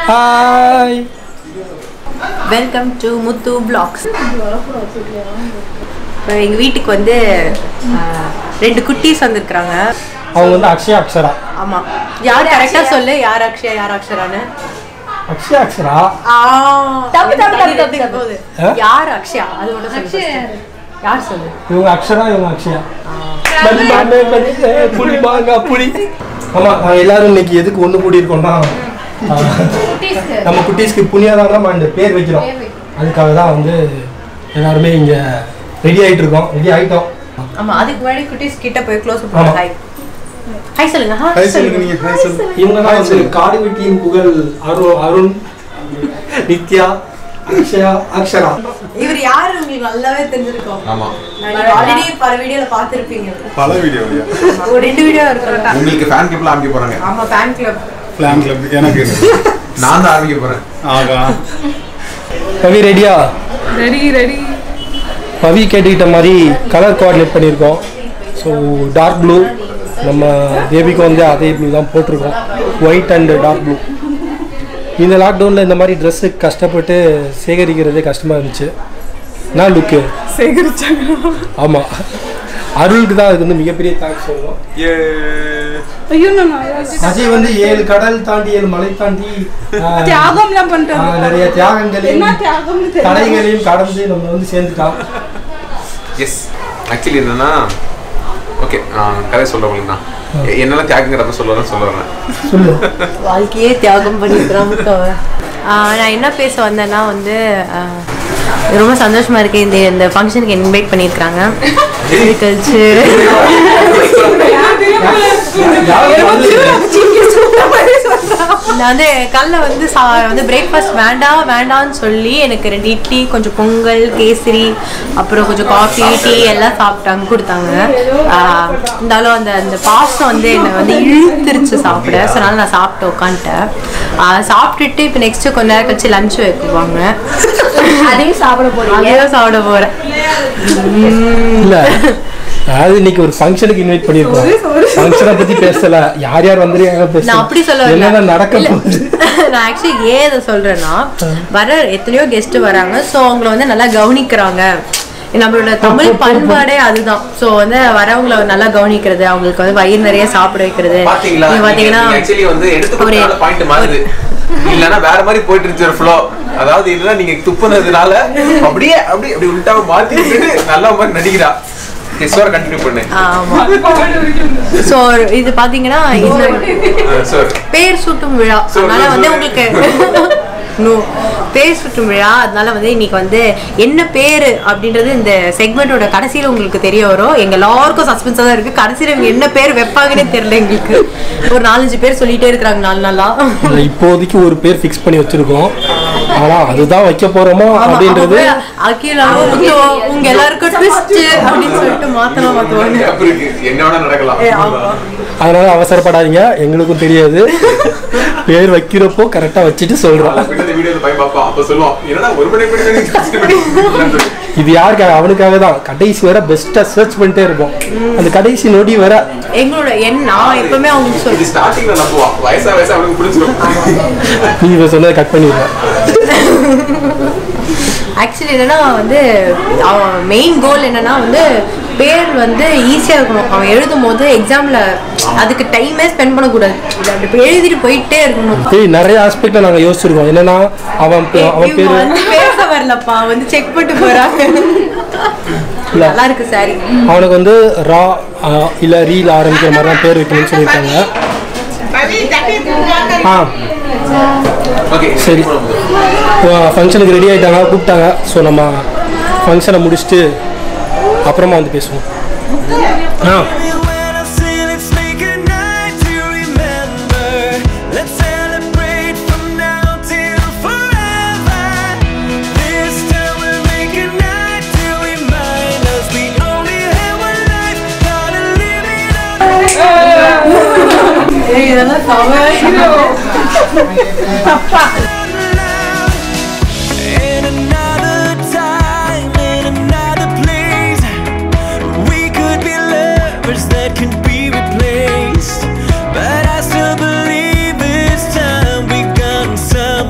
Hi welcome to Muthu blogs இப்போ எங்கள் வீட்டுக்கு வந்து ஆஹ், ரெண்டு குட்டீஸ் வந்திருக்கிறாங்க அவங்க வந்து அக்ஷயா அக்ஷரா ஆமாம் யார் கரெக்டாக சொல்லு யார் அக்ஷயா யார் அக்ஷரான்னு அக்ஷயா அக்ஷரா தப்பு தப்பு தப்பு தப்பு போகுது ஆ? யார் அக்ஷயா அது மட்டும் சொல்லு first. யார் சொல்லு இவங்க அக்ஷரா இவங்க அக்ஷயா பலி மாமே பலி, ஏ, புலி மாங்கா புலி ஆமா நாங்க எல்லாரும் இன்னைக்கு எதுக்கு ஒண்ணு கூடி இருக்கோம்னா ஆ, நம்ம குட்டீஸ்க்கு புண்ணியதானம் அண்ட் பேர் வைக்கிறோம் அதுக்காக தான் வந்து எல்லாருமே இங்க ரெடி ஆயிட்டு இருக்கோம் ரெடி ஆயிட்டோம் ஆமா அதுக்கு முன்னாடி குட்டீஸ் கிட்ட போய் க்ளோஸ் ஆமா. பண்ணுங்க ஹாய் ஹாய் சொல்லுங்க ஹாய் ஹாய் சொல்லுங்க நீங்க ஹாய் சொல்லுங்க இவங்க தான் வந்து காடுவெட்டியின் புகழ் அருண் அருண் நித்யா அக்ஷயா அக்ஷரா இவர் யாரு உங்களுக்கு நல்லாவே தெரிஞ்சிருக்கும் ஆமா நீங்க ஆல்ரெடி பல வீடியோல பாத்துருப்பீங்க பல வீடியோலயா ஒரு ரெண்டு வீடியோ இருக்கு உங்களுக்கு ஃபேன் கிளப்ல ஆரம்பிக்க போறாங்க ஆமா ஃபேன் கிளப் பிளான் கிளப் எனக்கு நான் தான் ஆரம்பிக்க போறேன் ஆகா பவி ரெடியா ரெடி ரெடி பவி கேட்டுக்கிட்ட மாதிரி கலர் கோஆர்டினேட் பண்ணியிருக்கோம் ஸோ டார்க் ப்ளூ நம்ம பேபிக்கு வந்து அதே ப்ளூ தான் போட்டிருக்கோம் ஒயிட் அண்ட் டார்க் ப்ளூ இந்த லாக்டவுனில் இந்த மாதிரி ட்ரெஸ்ஸு கஷ்டப்பட்டு சேகரிக்கிறதே கஷ்டமாக இருந்துச்சு நான் லுக்கு சேகரிச்சாங்க ஆமாம் அருளுக்கு தான் அதுக்கு வந்து மிகப்பெரிய தேங்க்ஸ் சொல்லணும் ஐயோ நான் அஜய் வந்து ஏழு கடல் தாண்டி ஏழு மலை தாண்டி ஆஹ், தியாகம்லாம் ஆஹ், பண்ணிட்டாங்க நிறைய தியாகங்களையும் என்ன தியாகம்னு தெரியல தடைகளையும் கடந்து நம்ம வந்து சேர்ந்துட்டான் எஸ் ஆக்சுவலி என்னன்னா ஓகே கதை சொல்ல உங்களுக்கு நான் என்னால தியாகங்கிறத சொல்லுறேன் சொல்லுறேன் சொல்லு வாழ்க்கையே தியாகம் பண்ணிருக்கிறான் நான் என்ன பேச வந்தேன்னா வந்து ஆஹ், ரொம்ப சந்தோஷமா இருக்கு இந்த இந்த ஃபங்க்ஷனுக்கு இன்வைட் பண்ணியிருக்கிறாங்க கழிச்சு நான் வந்து காலைல வந்து சா வந்து பிரேக்ஃபாஸ்ட் வேண்டாம் வேண்டாம்னு சொல்லி எனக்கு ரெண்டு இட்லி கொஞ்சம் பொங்கல் கேசரி அப்புறம் கொஞ்சம் காஃபி டீ எல்லாம் சாப்பிட்டாங்க கொடுத்தாங்க ஆஹ் இருந்தாலும் அந்த அந்த பாசம் வந்து என்னை வந்து இழுத்துருச்சு சாப்பிட ஸோ அதனால நான் சாப்பிட்டு உட்காந்துட்டேன் ஆஹ் சாப்பிட்டுட்டு இப்போ நெக்ஸ்ட் கொஞ்ச நேரம் கழிச்சு லஞ்ச் வைக்குவாங்க அதையும் சாப்பிட போறேன் அதையும் சாப்பிட போறேன் இல்ல அதாவது இன்னைக்கு ஒரு ஃபங்க்ஷனுக்கு இன்வைட் பண்ணிருக்கோம் ஃபங்க்ஷனை பத்தி பேசல யார் யார் வந்துருக்காங்க பேச நான் அப்படி சொல்ல வரல. என்னென்ன நடக்க இல்ல. போகுது நான் ஆக்சுவலி ஏன் இதை சொல்றேன்னா வர எத்தனையோ கெஸ்ட் வராங்க ஸோ அவங்கள வந்து நல்லா கவனிக்கிறாங்க நம்மளோட தமிழ் பண்பாடே அதுதான் ஸோ வந்து வரவங்கள நல்லா கவனிக்கிறது அவங்களுக்கு வந்து வயிறு நிறைய சாப்பிட வைக்கிறது பாத்தீங்களா நீங்க பாத்தீங்கன்னா ஆக்சுவலி வந்து எடுத்துக்கிட்டனால ஒரு- பாயிண்ட் மாறுது இல்லனா வேற மாதிரி போயிட்டு இருந்துச்சு ஒரு ஃப்ளோ அதாவது இதுல நீங்க துப்புனதுனால அப்படியே அப்படியே அப்படி உள்டாம மாத்தி விட்டுட்டு நல்ல மாதிரி நடிக்கிறா எஸ்வர கண்டினியூ பண்ணு ஆமா ஸோ இது பாத்தீங்கன்னா இந்த சார் பேர் சூட்டும் விழா சொல்லு, அதனால வந்து சொல்லு. உங்களுக்கு நோ பேர் சூட்டும் விழா அதனால வந்து இன்னைக்கு வந்து என்ன பேரு அப்படின்றது இந்த செக்மெண்டோட கடைசியில உங்களுக்கு தெரிய வரும் எங்க எல்லாருக்கும் சஸ்பென்ஸா தான் இருக்கு கடைசியில இவங்க என்ன பேர் வைப்பாங்கன்னே தெரியல எங்களுக்கு ஒரு நாலஞ்சு பேர் சொல்லிட்டே இருக்கிறாங்க நாலு நாளா இல்ல, இப்போதைக்கு ஒரு பேர் ஃபிக்ஸ் பண்ணி வச்சிருக்கோம் ஆனா அதுதான் வைக்க போறோமோ அப்படின்றது அகிலாவோ முத்துவோ உங்க எல்லாருக்கும் ட்விஸ்ட் அப்படின்னு சொல்லிட்டு மாத்தலாம் மாத்துவாங்க அப்படி இருக்கு என்ன வேணா நடக்கலாம் ஏ, ஆமா. அதனால அவசரப்படாதீங்க எங்களுக்கும் தெரியாது பேர் வைக்கிறப்போ கரெக்டா வச்சுட்டு சொல்றோம் பின்னாடி வீடியோல போய் பார்ப்போம் அப்ப சொல்லுவோம் என்னடா ஒரு மணி மணி இது யாருக்காக அவனுக்காக தான் கடைசி வரை பெஸ்டா சர்ச் பண்ணிட்டே இருப்போம் அந்த கடைசி நொடி வர எங்களோட எண் நான் எப்பவுமே அவங்களுக்கு இது சொல்லுவேன் ஸ்டார்டிங்ல நம்புவான் வயசா வயசா அவனுக்கு புரிஞ்சிடும் நீ இதை சொன்னதை கட் பண்ணிடுவேன் ஆக்சுவலி என்னன்னா வந்து அவன் மெயின் கோல் என்னன்னா வந்து பேர் வந்து ஈஸியாக இருக்கணும் அவன் எழுதும் போது எக்ஸாமில் அதுக்கு டைமே ஸ்பெண்ட் பண்ணக்கூடாது இதை அப்படி எழுதிட்டு போயிட்டே இருக்கணும் ஏய் நிறைய ஆஸ்பெக்ட்ல நாங்க யோசிச்சிருக்கோம் என்னன்னா அவன் பே- அவன் இவங்க பேரு வந்து பேச வரலப்பா வந்து செக் பண்ணிட்டு போறாங்க இல்ல. நல்லா இருக்கு சாரி அவனுக்கு வந்து ரா ஆ, இல்ல ரீல் ஆரம்பிக்கிற மாதிரி தான் பேர் வைக்கணும்னு சொல்லியிருக்காங்க ஆ ஓகே சரி ஃபங்க்ஷனுக்கு ரெடி ஆயிட்டாங்க கூப்பிட்டாங்க ஸோ நம்ம ஃபங்க்ஷனை முடிச்சுட்டு அப்புறமா வந்து பேசுவோம் ஆ When I say let's make a night to remember, let's celebrate from now till forever. This time we'll make a night to remind us we only have one life, gotta live it up. இதெல்லாம் In another time, in another place, we could be lovers that can be replaced. But I still believe this time we got some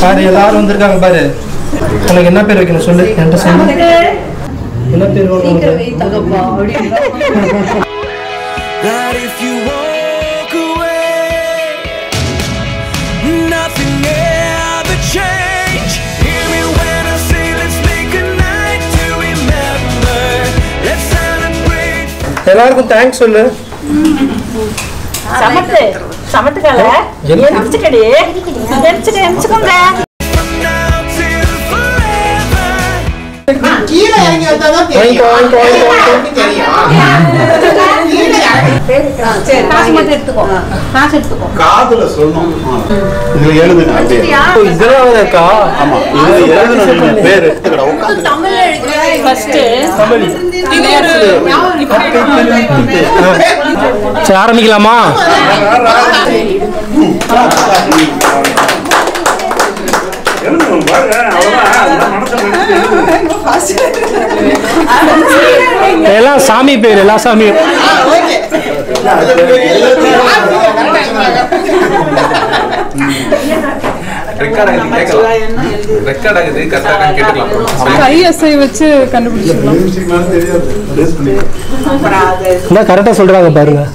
பாரு எல்லாரும் வந்திருக்காங்க பாரு உனக்கு என்ன பேர் வைக்கணும் சொல்லு என்கிட்ட சொல்லு என்ன பேர் வேணும் உனக்கு? That if you walk away, nothing ever change. Hear me when I say let's make a night to remember. Let's celebrate. எல்லாருக்கும் தேங்க்ஸ் சொல்லு சமத்து சமத்துக்கால எரிச்சுக்கடி எரிச்சுக்க எரிச்சுக்கோங்க From now till forever. கீழே இறங்கி வந்தாதான் தெரியும் வாங்கிக்கோ, வாங்கிக்கோ, வாங்கிக்கோ. தெரியும் காசு மட்டும் எடுத்துக்கோ காசு எடுத்துக்கோ காதுல சொல்லணும் இதுல எழுதுங்க அப்படியே ஓ, இதெல்லாம் வேற இருக்கா ஆமா இதுல எழுதணும் நீங்க பேர் எடுத்துக்கடா உட்காந்து தமிழ்ல எழுதுறேன் ஃபர்ஸ்ட் தமிழ் சரி ஆரம்பிக்கலாமா எல்லாம் சாமி பேர் எல்லா சாமியும் ரெக்கார்ட் ஆகுது கேட்கலாம் ரெக்கார்ட் ஆகுது கரெக்டாக கேட்டுக்கலாம் கை அசை வச்சு கண்டுபிடிச்சிடலாம் என்ன கரெக்டா சொல்றாங்க பாருங்க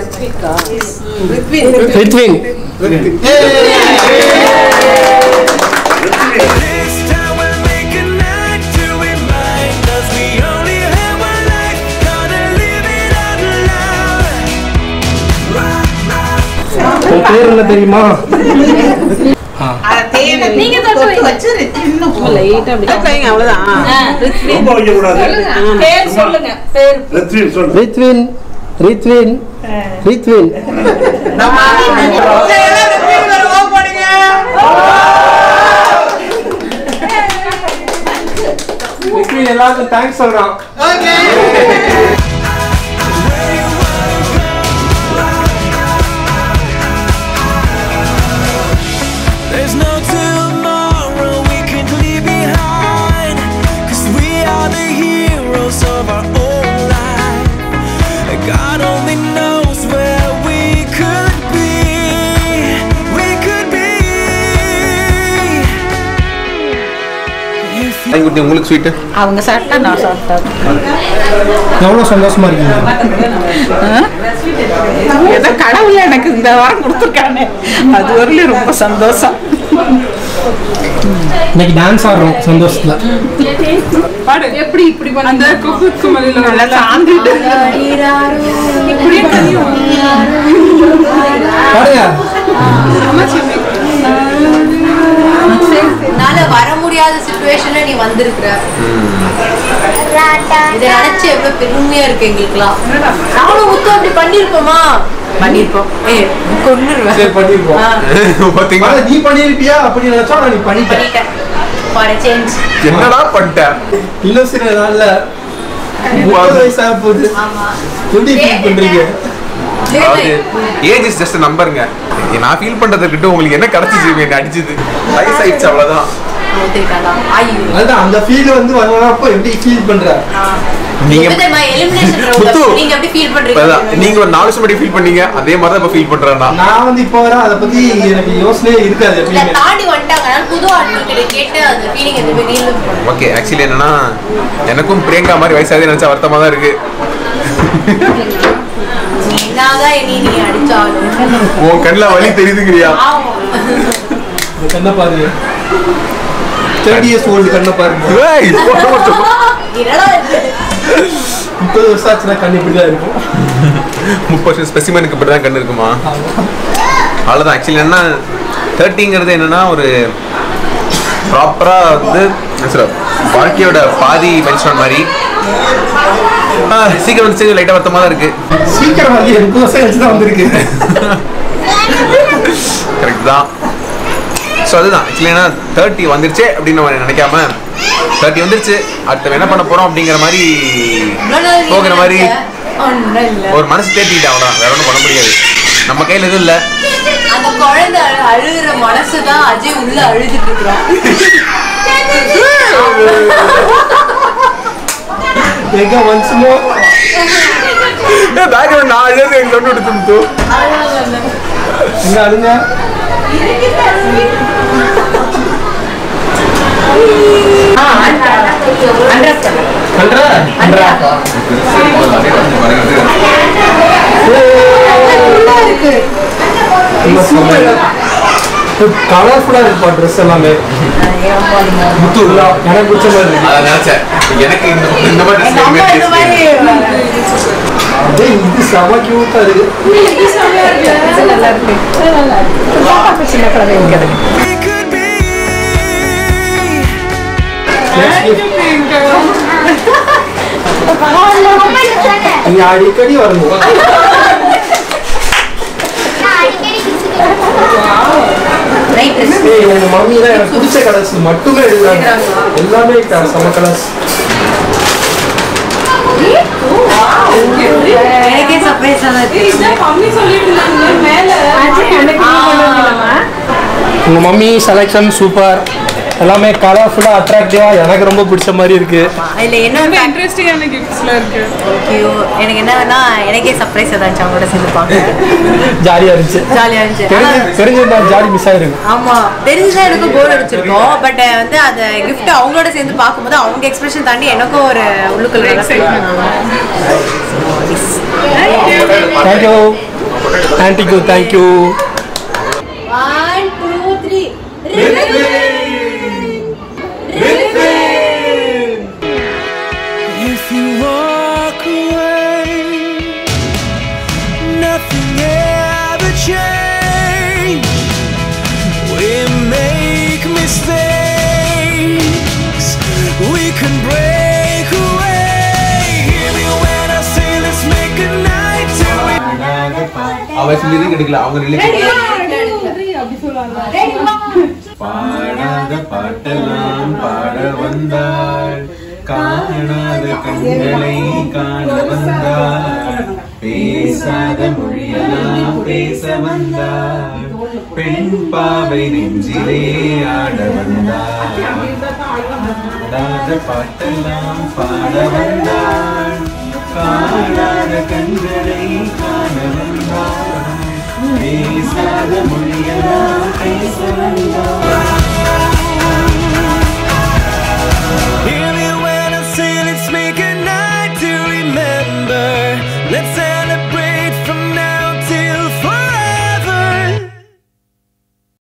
Rithvin This time we'll make a night to remind us we only have one life. Gotta live it out loud. உன் பேர் என்ன தெரியுமா நீங்க தொட்டு வச்சு லைட்டா அப்படி பேர் சொல்லுங்க பேர் ரித்வின் ரித்வின் ரித்வின் ரித்வின் எல்லாருக்கும் தேங்க்ஸ் சொல்றான் There's no tomorrow we can leave behind. Cause we are the heroes of our own life. God only knows where we could be. We could be. If you குட்டி உங்களுக்கு ஸ்வீட்டு அவங்க சாப்பிட்டா நான் சாப்பிட்டேன் எவ்வளவு சந்தோஷமா இருக்கீங்க ஏதோ கடவுள் எனக்கு இந்த வாரம் கொடுத்துருக்கானே அது வரலையும் ரொம்ப சந்தோஷம் இன்னைக்கு டான்ஸ் ஆடுறோம் சந்தோஷத்துல பாடு எப்படி இப்படி பண்ண அந்த குக்கு மலையில நல்லா சாந்திட்டு இப்படியே தெரியும் பாருங்க என்னால வர முடியாத சுச்சுவேஷன்ல நீ வந்திருக்கிற இதை நினைச்சு எவ்வளவு பெருமையா இருக்கு எங்களுக்குலாம் நானும் முத்து அப்படி பண்ணிருப்போமா பண்ணிருப்போம் ஏ கொண்டுருவேன் சரி பண்ணிருப்போம் பார்த்தீங்களா ஆனா நீ பண்ணிருப்பியா அப்படி நினைச்சா நான் நீ பண்ணிட்டேன் பண்ணிட்டேன் ஃபார் சேஞ்ச் என்னடா பண்ணிட்டேன் இன்னும் சில நாள்ல முப்பது வயசு ஆக போகுது ஆமா எப்படி ஃபீல் பண்றீங்க அதாவது ஏஜ் இஸ் ஜஸ்ட் நம்பருங்க நான் ஃபீல் பண்றதை விட்டு உங்களுக்கு என்ன கிடைச்சிச்சு என்ன அடிச்சது வயசாயிடுச்சு அவ்வளவுதான் ஒத்துக்கிட்டாளா? ஐயோ அதுதான் அந்த ஃபீல் வந்து வரப்போ எப்படி ஃபீல் பண்ற நீங்க எப்ப தெரியுமா elimination round முத்து. அப்ப நீங்க எப்படி ஃபீல் அதான், பண்றீங்க நீங்க ஒரு நாலு வருஷம் முன்னாடி ஃபீல் பண்ணீங்க அதே மாதிரி தான் இப்ப ஃபீல் பண்றேன் நான் நான் வந்து இப்போ வர அதை பத்தி எனக்கு யோசனையே இருக்காது இல்ல எப்பயுமே தாண்டி வந்துட்டாங்க அதனால புது ஆட்கள் கிட்ட கேட்டு அந்த ஃபீலிங் எதுவுமே ரீல் ஓகே ஆக்சுவலி என்னன்னா எனக்கும் பிரியங்கா மாதிரி வயசாகவே நினைச்சா வருத்தமா தான் இருக்கு என்னதான் இனி நீ அடிச்சாலும் உன் கண்ணுல வலி தெரியுதுங்கிறியா ஆமா இந்த கண்ணை பாருங்க தேர்ட்டி இயர்ஸ் ஓல்டு கண்ணை பாருங்க ஏய், போட மாட்டோம். என்னடா இது? முப்பது வருஷம் ஆச்சுன்னா கண் இப்படிதான் இருக்கும் முப்பது வருஷம் ஸ்பெசிமனுக்கு இப்படி தான் கண்ணு இருக்குமா அவ்வளோதான் ஆக்சுவலி என்ன தேர்ட்டிங்கிறது என்னன்னா ஒரு ப்ராப்பரா வந்து என்ன சொல்றது, வாழ்க்கையோட பாதி மென்ஷன் மாதிரி ஆ, சீக்கிரம் வந்து சரி லைட்டாக வருத்தமாக தான் இருக்கு சீக்கிரம் வந்து முப்பது வருஷம் கழிச்சு தான் வந்திருக்கு கரெக்ட் தான் ஸோ அதுதான் ஆக்சுவலி என்ன தேர்ட்டி வந்துருச்சே அப்படின்னு நம்ம நினைக்காம தேர்ட்டி வந்துருச்சு அடுத்து என்ன பண்ண போறோம் அப்படிங்கிற மாதிரி இவ்வளவு நாள் நீ போகிற மாதிரி நினைச்ச? ஒண்ணும் இல்ல. ஒரு மனசு தேர்ட்டிட்டு அவ்வளோதான் வேற ஒன்றும் பண்ண முடியாது நம்ம கையில் எதுவும் இல்லை அந்த குழந்தை அழு- அழுகுற மனசு தான் அஜய் உள்ள அழுதுட்டு இருக்கிறான் எங்க ஒன்ஸ் மோர் பேக்ரவுண்ட் நான் அழுது எங்க ஒன்று எடுத்து எங்க அழுங்க கன்றா கன்றா கலர்ஃபுல்லா இருக்குப்பா ட்ரெஸ் எல்லாமே முத்துல்லா எனக்கு பிடிச்ச மாதிரி இருக்கு அதை நினைச்சேன் எனக்கு இந்த இந்த மாதிரி dress நம்ம எதுவுமே இந்த taste மாதிரி டேய், இது செம கியூட்டா இருக்கு நல்லா இருக்கு பாப்பாக்கு சின்ன குழந்தை இருக்கிறது We could be Next gift. நீங்க அடிக்கடி வரணும் ரைட் ஏய் உங்க மம்மி தான் எனக்கு பிடிச்ச கலர்ஸ் மட்டுமே எடுக்கிறாங்க எல்லாமே க- செம கலர்ஸ் எனக்கே சர்ப்ரைஸா தான் இருக்கு மம்மி சொல்லிட்டு இருந்தாங்க மேல உங்க மம்மி செலெக்ஷன் சூப்பர் எல்லாமே கலர்ஃபுல்லா அட்ராக்டிவா எனக்கு ரொம்ப பிடிச்ச மாதிரி இருக்கு இதுல என்ன ரொம்ப இன்ட்ரெஸ்டிங்கான கிஃப்ட்ஸ்லாம் இருக்கு ஐயோ எனக்கு என்னன்னா எனக்கே சர்ப்ரைஸ் ஏதாச்சும் அவங்களோட சேர்ந்துப்பாங்க ஜாலியா இருந்துச்சு ஜாலியா இருந்துச்சு ஆனா தெரிஞ்சு தெரிஞ்சிருந்தா ஜாலி மிஸ் ஆயிருக்கு ஆமா தெரிஞ்சுதான் எனக்கு போர்டு அடிச்சிருக்கோம் பட் வந்து அந்த gift அவங்களோட சேர்ந்து பார்க்கும்போது அவங்க எக்ஸ்பிரஷன் தாண்டி எனக்கும் ஒரு உள்ளுக்குள்ள Excitement. Thank you thank you thank you one two three If you walk away, nothing ever change. We make mistakes. We can break away. Hear me when I say let's make a night till we. அவ lyric எடுக்கல அவங்க lyric பாடாத பாட்டெல்லாம் பாட வந்தாள் காணாத கண்களை காண வந்தாள் பேசாத மொழியெல்லாம் பேச வந்தாள் பெண் பாவை நெஞ்சிலே ஆட வந்தாள் பாடாத பாட்டெல்லாம் பாட வந்தாள் காணாத கண்களை காண வந்தாள் பேசாத மொழியெல்லாம் பேச வந்தாள்